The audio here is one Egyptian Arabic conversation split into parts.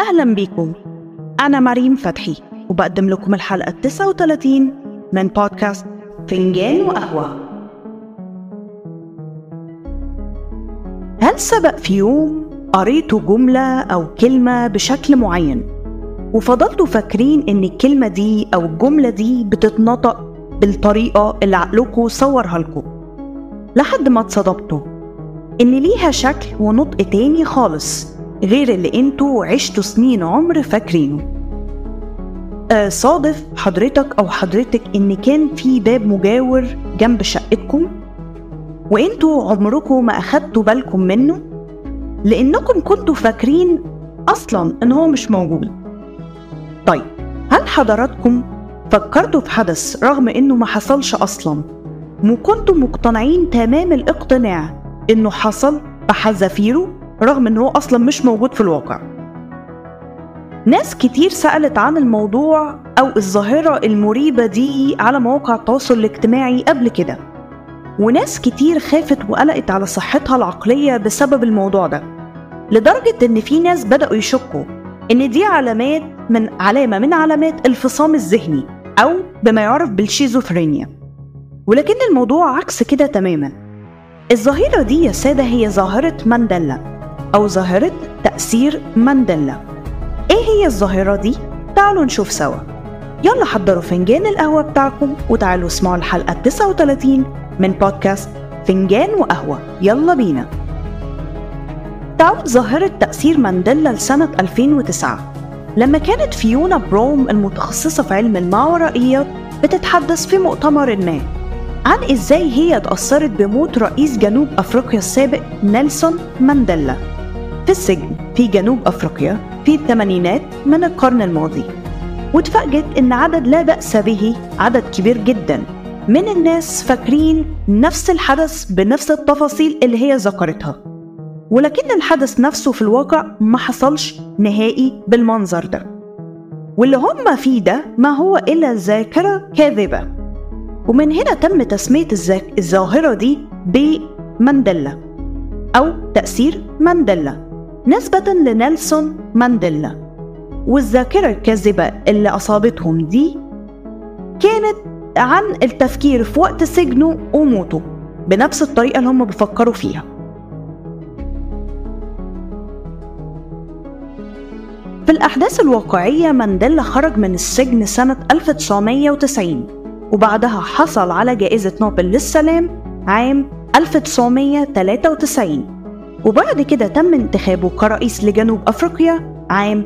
أهلا بيكم أنا مريم فتحي وبقدم لكم الحلقة 39 من بودكاست فنجان وقهوة هل سبق في يوم قريتوا جملة أو كلمة بشكل معين وفضلتوا فاكرين إن الكلمة دي أو الجملة دي بتتنطق بالطريقة اللي عقلكم صورها لكم لحد ما اتصدمتوا إن ليها شكل ونطق تاني خالص غير اللي انتوا عشتوا سنين عمر فاكرينه آه صادف حضرتك أو حضرتك إن كان في باب مجاور جنب شقتكم وانتوا عمركم ما أخدتوا بالكم منه لأنكم كنتوا فاكرين أصلا إن هو مش موجود طيب هل حضراتكم فكرتوا في حدث رغم إنه ما حصلش أصلا وكنتوا مقتنعين تمام الاقتناع إنه حصل بحذافيره رغم إنه هو أصلا مش موجود في الواقع ناس كتير سألت عن الموضوع أو الظاهرة المريبة دي على مواقع التواصل الاجتماعي قبل كده وناس كتير خافت وقلقت على صحتها العقلية بسبب الموضوع ده لدرجة إن في ناس بدأوا يشكوا إن دي علامات من علامة من علامات الفصام الذهني أو بما يعرف بالشيزوفرينيا ولكن الموضوع عكس كده تماما الظاهرة دي يا سادة هي ظاهرة مانديلا أو ظاهرة تأثير مانديلا إيه هي الظاهرة دي؟ تعالوا نشوف سوا يلا حضروا فنجان القهوة بتاعكم وتعالوا اسمعوا الحلقة 39 من بودكاست فنجان وقهوة يلا بينا تعود ظاهرة تأثير مانديلا لسنة 2009 لما كانت فيونا بروم المتخصصة في علم الماورائيات بتتحدث في مؤتمر ما عن ازاي هي اتأثرت بموت رئيس جنوب أفريقيا السابق نيلسون مانديلا في السجن في جنوب أفريقيا في الثمانينات من القرن الماضي واتفاجئت إن عدد لا بأس به عدد كبير جدا من الناس فاكرين نفس الحدث بنفس التفاصيل اللي هي ذكرتها ولكن الحدث نفسه في الواقع ما حصلش نهائي بالمنظر ده واللي هم فيه ده ما هو إلا ذاكرة كاذبة ومن هنا تم تسمية الزاك... الظاهرة دي بمانديلا أو تأثير مانديلا نسبة لنيلسون مانديلا والذاكرة الكاذبة اللي أصابتهم دي كانت عن التفكير في وقت سجنه وموته بنفس الطريقة اللي هم بيفكروا فيها في الأحداث الواقعية مانديلا خرج من السجن سنة 1990 وبعدها حصل على جائزة نوبل للسلام عام 1993 وبعد كده تم انتخابه كرئيس لجنوب أفريقيا عام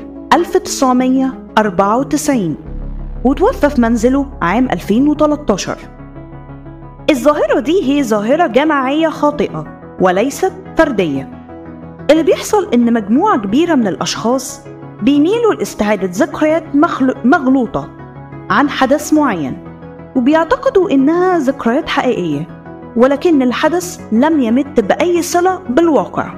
1994 وتوفى في منزله عام 2013 الظاهرة دي هي ظاهرة جماعية خاطئة وليست فردية اللي بيحصل إن مجموعة كبيرة من الأشخاص بيميلوا لاستعادة ذكريات مغلوطة عن حدث معين وبيعتقدوا إنها ذكريات حقيقية ولكن الحدث لم يمت بأي صلة بالواقع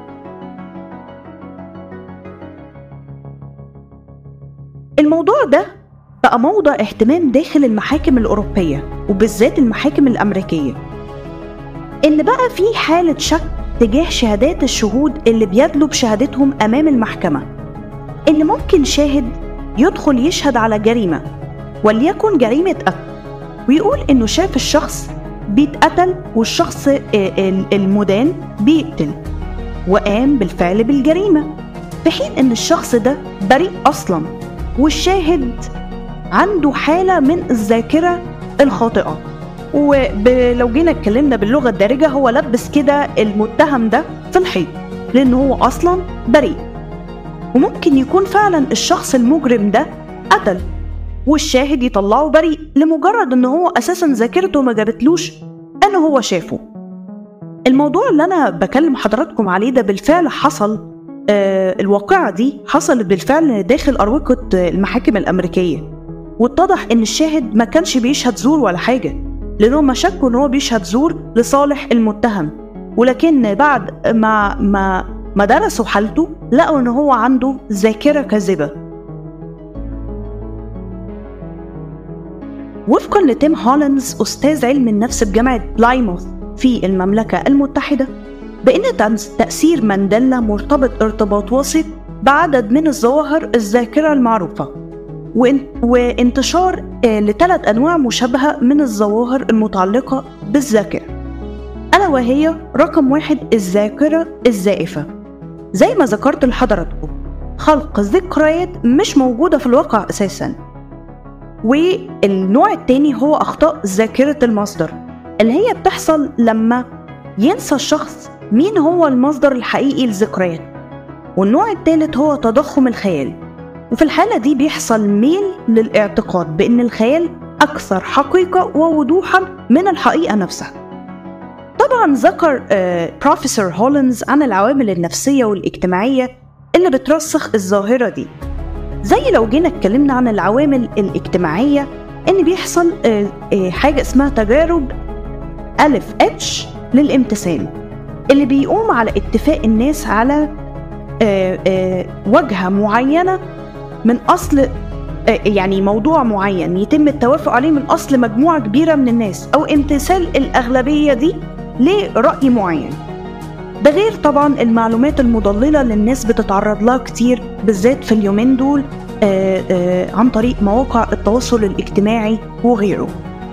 الموضوع ده بقى موضع اهتمام داخل المحاكم الأوروبية وبالذات المحاكم الأمريكية إن بقى في حالة شك تجاه شهادات الشهود اللي بيدلوا بشهادتهم أمام المحكمة إن ممكن شاهد يدخل يشهد على جريمة وليكن جريمة قتل ويقول إنه شاف الشخص بيتقتل والشخص المدان بيقتل وقام بالفعل بالجريمة في حين إن الشخص ده بريء أصلا والشاهد عنده حالة من الذاكرة الخاطئة ولو جينا اتكلمنا باللغة الدارجة هو لبس كده المتهم ده في الحيط لأنه هو أصلا بريء وممكن يكون فعلا الشخص المجرم ده قتل والشاهد يطلعه بريء لمجرد ان هو اساسا ذاكرته ما جابتلوش ان هو شافه الموضوع اللي انا بكلم حضراتكم عليه ده بالفعل حصل آه الواقعة دي حصلت بالفعل داخل أروقة المحاكم الأمريكية واتضح إن الشاهد ما كانش بيشهد زور ولا حاجة لأنهم شكوا إن هو بيشهد زور لصالح المتهم ولكن بعد ما ما ما درسوا حالته لقوا إن هو عنده ذاكرة كاذبة وفقا لتيم هولنز أستاذ علم النفس بجامعة بلايموث في المملكة المتحدة بأن تأثير مانديلا مرتبط ارتباط وسيط بعدد من الظواهر الذاكرة المعروفة وانتشار آه، لثلاث أنواع مشابهة من الظواهر المتعلقة بالذاكرة ألا وهي رقم واحد الذاكرة الزائفة زي ما ذكرت لحضراتكم خلق ذكريات مش موجودة في الواقع أساسا والنوع التاني هو أخطاء ذاكرة المصدر اللي هي بتحصل لما ينسى الشخص مين هو المصدر الحقيقي للذكريات والنوع الثالث هو تضخم الخيال وفي الحالة دي بيحصل ميل للاعتقاد بأن الخيال أكثر حقيقة ووضوحا من الحقيقة نفسها طبعا ذكر بروفيسور آه، هولنز عن العوامل النفسية والاجتماعية اللي بترسخ الظاهرة دي زي لو جينا اتكلمنا عن العوامل الاجتماعية إن بيحصل آه، آه، حاجة اسمها تجارب ألف اتش للامتثال اللي بيقوم على اتفاق الناس على وجهة معينة من أصل يعني موضوع معين يتم التوافق عليه من أصل مجموعة كبيرة من الناس أو امتثال الأغلبية دي لرأي معين ده غير طبعا المعلومات المضللة اللي الناس بتتعرض لها كتير بالذات في اليومين دول آآ آآ عن طريق مواقع التواصل الاجتماعي وغيره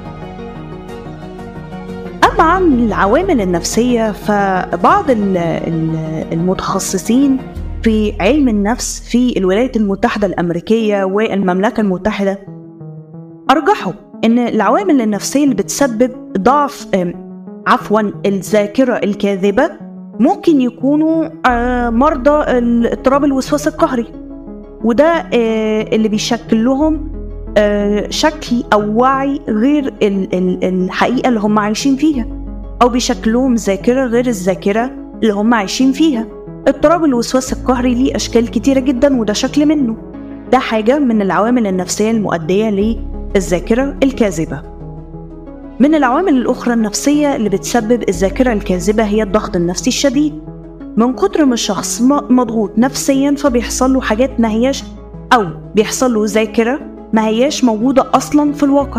أما عن العوامل النفسية فبعض المتخصصين في علم النفس في الولايات المتحدة الأمريكية والمملكة المتحدة أرجحوا أن العوامل النفسية اللي بتسبب ضعف عفوا الذاكرة الكاذبة ممكن يكونوا آه، مرضى اضطراب الوسواس القهري وده آه، اللي بيشكل لهم آه، شكل أو وعي غير الحقيقة اللي هم عايشين فيها أو بيشكل لهم ذاكرة غير الذاكرة اللي هم عايشين فيها اضطراب الوسواس القهري ليه أشكال كتيرة جدا وده شكل منه ده حاجة من العوامل النفسية المؤدية للذاكرة الكاذبة من العوامل الأخرى النفسية اللي بتسبب الذاكرة الكاذبة هي الضغط النفسي الشديد من كتر ما الشخص مضغوط نفسيا فبيحصل له حاجات ما هياش أو بيحصل له ذاكرة ما هياش موجودة أصلا في الواقع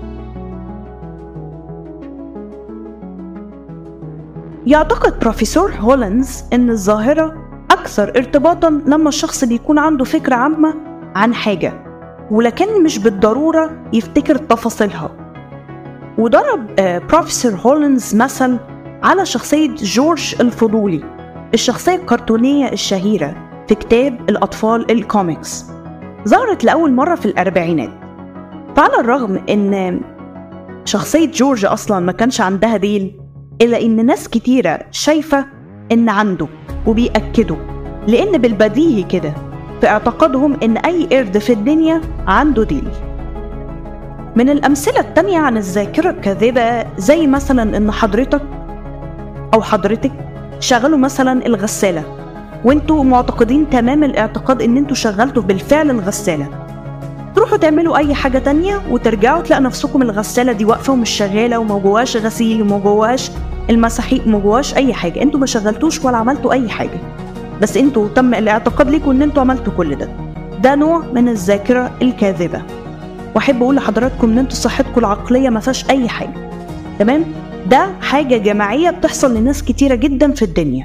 يعتقد بروفيسور هولنز إن الظاهرة أكثر ارتباطا لما الشخص بيكون عنده فكرة عامة عن حاجة ولكن مش بالضرورة يفتكر تفاصيلها وضرب آه، بروفيسور هولنز مثل على شخصية جورج الفضولي الشخصية الكرتونية الشهيرة في كتاب الأطفال الكوميكس ظهرت لأول مرة في الأربعينات فعلى الرغم إن شخصية جورج أصلا ما كانش عندها ديل إلا إن ناس كتيرة شايفة إن عنده وبيأكدوا لأن بالبديهي كده في اعتقادهم إن أي قرد في الدنيا عنده ديل من الأمثلة التانية عن الذاكرة الكاذبة زي مثلا إن حضرتك أو حضرتك شغلوا مثلا الغسالة وانتوا معتقدين تمام الاعتقاد ان انتوا شغلتوا بالفعل الغسالة تروحوا تعملوا اي حاجة تانية وترجعوا تلاقوا نفسكم الغسالة دي واقفة ومش شغالة وما جواش غسيل وما جواش المساحيق ما جواش اي حاجه انتوا ما شغلتوش ولا عملتوا اي حاجه بس انتوا تم الاعتقاد ليكم ان انتوا عملتوا كل ده ده نوع من الذاكره الكاذبه واحب اقول لحضراتكم ان انتوا صحتكم العقليه ما فيهاش اي حاجه تمام ده حاجه جماعيه بتحصل لناس كتيره جدا في الدنيا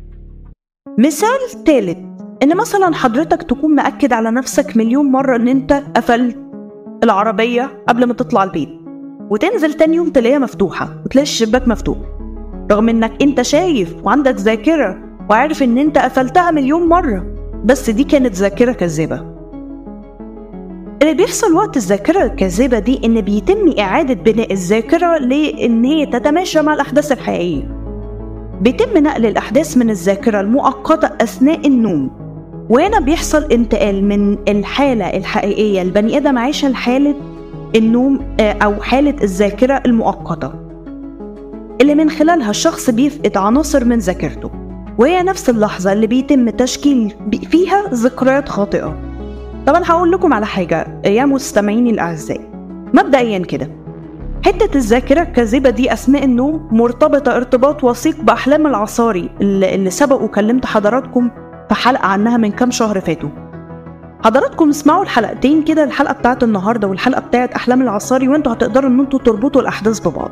مثال ثالث ان مثلا حضرتك تكون مأكد على نفسك مليون مره ان انت قفلت العربيه قبل ما تطلع البيت وتنزل تاني يوم تلاقيها مفتوحه وتلاقي الشباك مفتوح رغم انك انت شايف وعندك ذاكرة وعارف ان انت قفلتها مليون مرة بس دي كانت ذاكرة كاذبة اللي بيحصل وقت الذاكرة الكاذبة دي إن بيتم إعادة بناء الذاكرة لإن هي تتماشى مع الأحداث الحقيقية بيتم نقل الأحداث من الذاكرة المؤقتة أثناء النوم وهنا بيحصل انتقال من الحالة الحقيقية البني آدم عايشة لحالة النوم آه، أو حالة الذاكرة المؤقتة اللي من خلالها الشخص بيفقد عناصر من ذاكرته وهي نفس اللحظة اللي بيتم تشكيل فيها ذكريات خاطئة طبعا هقول لكم على حاجة يا مستمعيني الأعزاء مبدئيا كده حتة الذاكرة الكاذبة دي أثناء النوم مرتبطة ارتباط وثيق بأحلام العصاري اللي سبق وكلمت حضراتكم في حلقة عنها من كام شهر فاتوا حضراتكم اسمعوا الحلقتين كده الحلقة بتاعت النهاردة والحلقة بتاعت أحلام العصاري وانتوا هتقدروا ان انتوا تربطوا الأحداث ببعض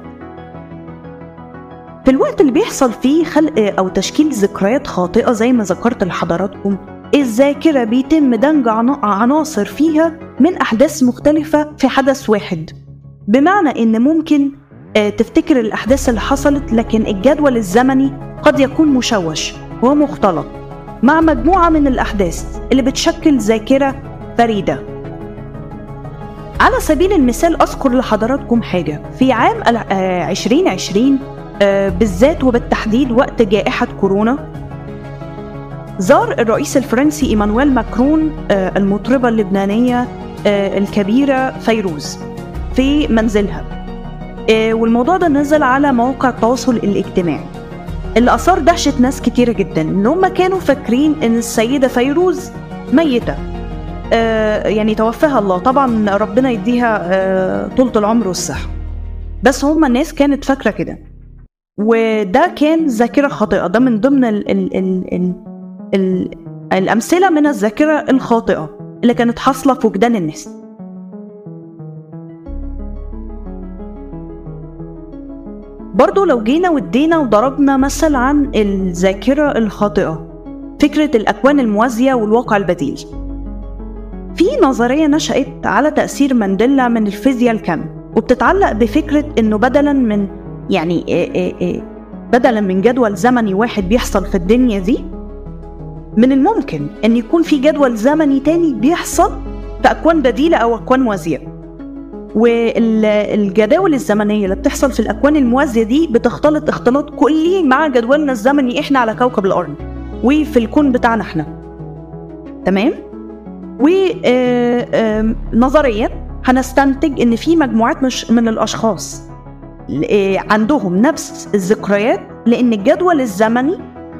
في الوقت اللي بيحصل فيه خلق أو تشكيل ذكريات خاطئة زي ما ذكرت لحضراتكم الذاكرة بيتم دمج عناصر فيها من أحداث مختلفة في حدث واحد بمعنى إن ممكن آه، تفتكر الأحداث اللي حصلت لكن الجدول الزمني قد يكون مشوش ومختلط مع مجموعة من الأحداث اللي بتشكل ذاكرة فريدة على سبيل المثال أذكر لحضراتكم حاجة في عام 2020 آه، بالذات وبالتحديد وقت جائحة كورونا زار الرئيس الفرنسي إيمانويل ماكرون آه، المطربة اللبنانية آه، الكبيرة فيروز في منزلها والموضوع ده نزل على مواقع التواصل الاجتماعي اللي أثار دهشة ناس كتيرة جدا إن هم كانوا فاكرين إن السيدة فيروز ميتة يعني توفاها الله طبعا ربنا يديها طولة العمر والصحة بس هم الناس كانت فاكرة كده وده كان ذاكرة خاطئة ده من ضمن ال ال ال ال ال الأمثلة من الذاكرة الخاطئة اللي كانت حاصلة في وجدان الناس برضو لو جينا ودينا وضربنا مثل عن الذاكرة الخاطئة فكرة الأكوان الموازية والواقع البديل في نظرية نشأت على تأثير مانديلا من الفيزياء الكم وبتتعلق بفكرة إنه بدلا من يعني إيه إيه إيه بدلا من جدول زمني واحد بيحصل في الدنيا دي من الممكن ان يكون في جدول زمني تاني بيحصل في اكوان بديله او اكوان موازيه والجداول الزمنيه اللي بتحصل في الاكوان الموازيه دي بتختلط اختلاط كلي مع جدولنا الزمني احنا على كوكب الارض وفي الكون بتاعنا احنا تمام ونظريا هنستنتج ان في مجموعات مش من الاشخاص عندهم نفس الذكريات لان الجدول الزمني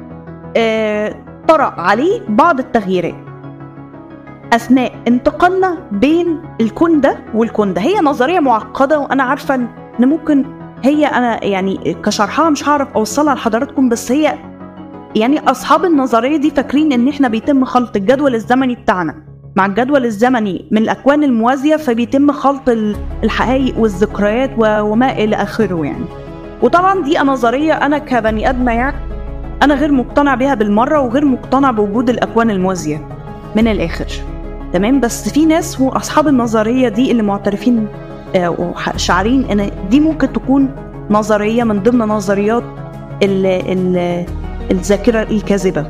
طرأ عليه بعض التغييرات اثناء انتقالنا بين الكون ده والكون ده هي نظريه معقده وانا عارفه ان ممكن هي انا يعني كشرحها مش هعرف اوصلها لحضراتكم بس هي يعني اصحاب النظريه دي فاكرين ان احنا بيتم خلط الجدول الزمني بتاعنا مع الجدول الزمني من الاكوان الموازيه فبيتم خلط الحقائق والذكريات وما الى اخره يعني وطبعا دي نظريه انا كبني ادمه يعني انا غير مقتنع بيها بالمره وغير مقتنع بوجود الاكوان الموازيه من الاخر تمام بس في ناس هو اصحاب النظريه دي اللي معترفين آه، وشعارين ان دي ممكن تكون نظريه من ضمن نظريات الذاكره الكاذبه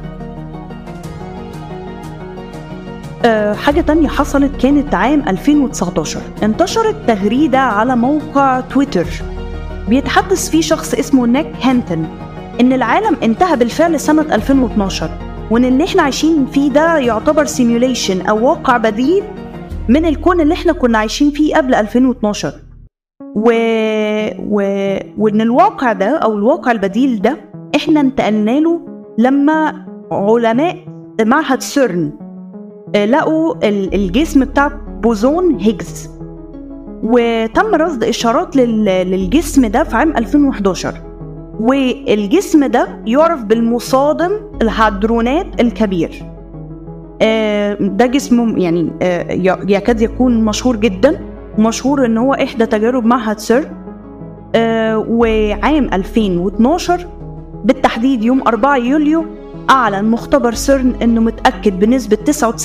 أه حاجة تانية حصلت كانت عام 2019 انتشرت تغريدة على موقع تويتر بيتحدث فيه شخص اسمه نيك هانتن إن العالم انتهى بالفعل سنة 2012 وإن اللي إحنا عايشين فيه ده يعتبر سيميوليشن أو واقع بديل من الكون اللي إحنا كنا عايشين فيه قبل 2012 و... و... وإن الواقع ده أو الواقع البديل ده إحنا انتقلنا له لما علماء معهد سيرن لقوا الجسم بتاع بوزون هيجز وتم رصد إشارات للجسم ده في عام 2011 والجسم ده يعرف بالمصادم الهادرونات الكبير آه، ده جسم يعني آه، يكاد يكون مشهور جدا ومشهور ان هو احدى تجارب معهد سير آه، وعام 2012 بالتحديد يوم 4 يوليو أعلن مختبر سيرن إنه متأكد بنسبة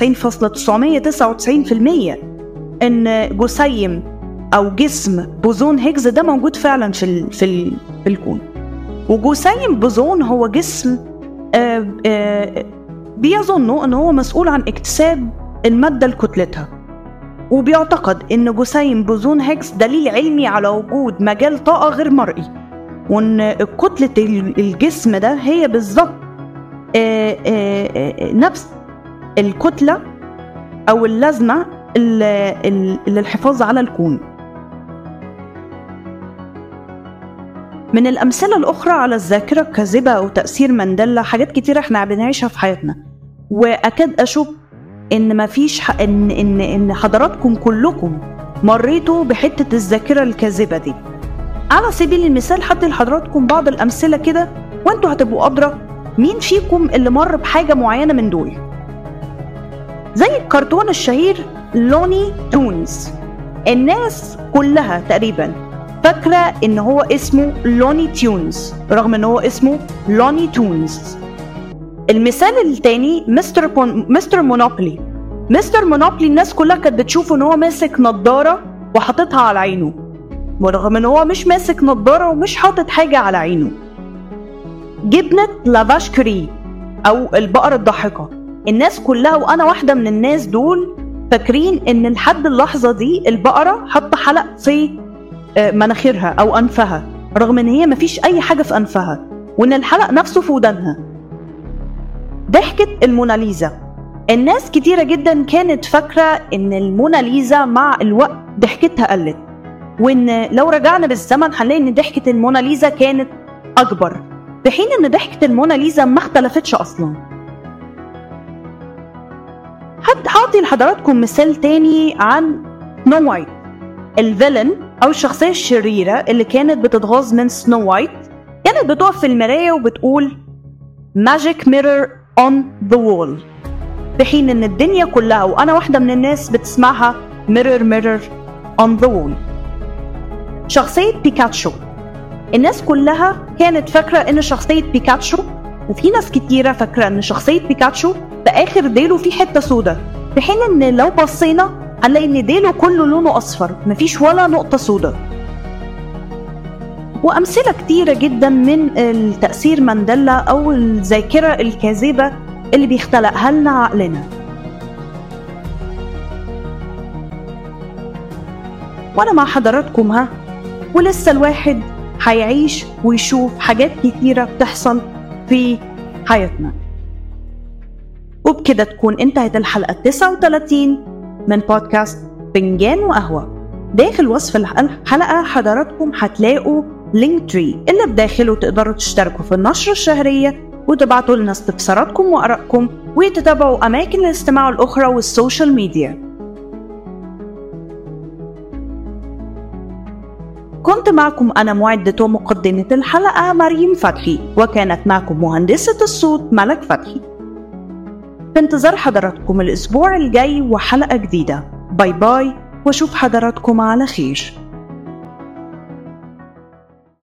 99.999% إن جسيم أو جسم بوزون هيجز ده موجود فعلا في ال في, ال في الكون وجسيم بوزون هو جسم آآ آآ بيظنوا إن هو مسؤول عن اكتساب المادة لكتلتها وبيعتقد إن جسيم بوزون هيجز دليل علمي على وجود مجال طاقة غير مرئي وإن كتلة الجسم ده هي بالظبط آه، آه، آه، نفس الكتلة أو اللازمة للحفاظ على الكون من الأمثلة الأخرى على الذاكرة الكاذبة أو تأثير مانديلا حاجات كتيرة احنا بنعيشها في حياتنا وأكاد أشك إن مفيش ح... إن إن إن حضراتكم كلكم مريتوا بحتة الذاكرة الكاذبة دي على سبيل المثال حتى لحضراتكم بعض الأمثلة كده وانتوا هتبقوا أدرى مين فيكم اللي مر بحاجة معينة من دول زي الكرتون الشهير لوني تونز الناس كلها تقريبا فاكرة ان هو اسمه لوني تيونز رغم ان هو اسمه لوني تونز المثال التاني مستر بون... مستر مونوبولي مستر مونوبولي الناس كلها كانت بتشوف ان هو ماسك نظاره وحاططها على عينه ورغم ان هو مش ماسك نظاره ومش حاطط حاجه على عينه جبنه لافاش كري او البقره الضاحكه الناس كلها وانا واحده من الناس دول فاكرين ان لحد اللحظه دي البقره حاطه حلق في آه، مناخيرها او انفها رغم ان هي مفيش اي حاجه في انفها وان الحلق نفسه في ودانها ضحكة الموناليزا الناس كتيرة جدا كانت فاكرة ان الموناليزا مع الوقت ضحكتها قلت وان لو رجعنا بالزمن هنلاقي ان ضحكة الموناليزا كانت اكبر في حين ان ضحكة الموناليزا ما اختلفتش اصلا حد هعطي لحضراتكم مثال تاني عن سنو وايت الفيلن او الشخصية الشريرة اللي كانت بتتغاظ من سنو وايت كانت بتقف في المراية وبتقول ماجيك ميرور اون ذا وول في حين ان الدنيا كلها وانا واحدة من الناس بتسمعها ميرور ميرور اون ذا وول شخصية بيكاتشو الناس كلها كانت فاكرة ان شخصية بيكاتشو وفي ناس كتيرة فاكرة ان شخصية بيكاتشو في اخر ديله في حتة سودة في حين ان لو بصينا هنلاقي ان ديله كله لونه اصفر مفيش ولا نقطة سودة وأمثلة كتيرة جدا من التأثير مانديلا أو الذاكرة الكاذبة اللي بيختلقها لنا عقلنا وأنا مع حضراتكم ها ولسه الواحد هيعيش ويشوف حاجات كتيرة بتحصل في حياتنا وبكده تكون انتهت الحلقة 39 من بودكاست فنجان وقهوة داخل وصف الحلقة حضراتكم هتلاقوا لينك تري اللي بداخله تقدروا تشتركوا في النشرة الشهرية وتبعتوا لنا استفساراتكم وآرائكم وتتابعوا أماكن الاستماع الأخرى والسوشيال ميديا كنت معكم أنا معدة ومقدمة الحلقة مريم فتحي وكانت معكم مهندسة الصوت ملك فتحي في انتظار حضراتكم الأسبوع الجاي وحلقة جديدة باي باي واشوف حضراتكم على خير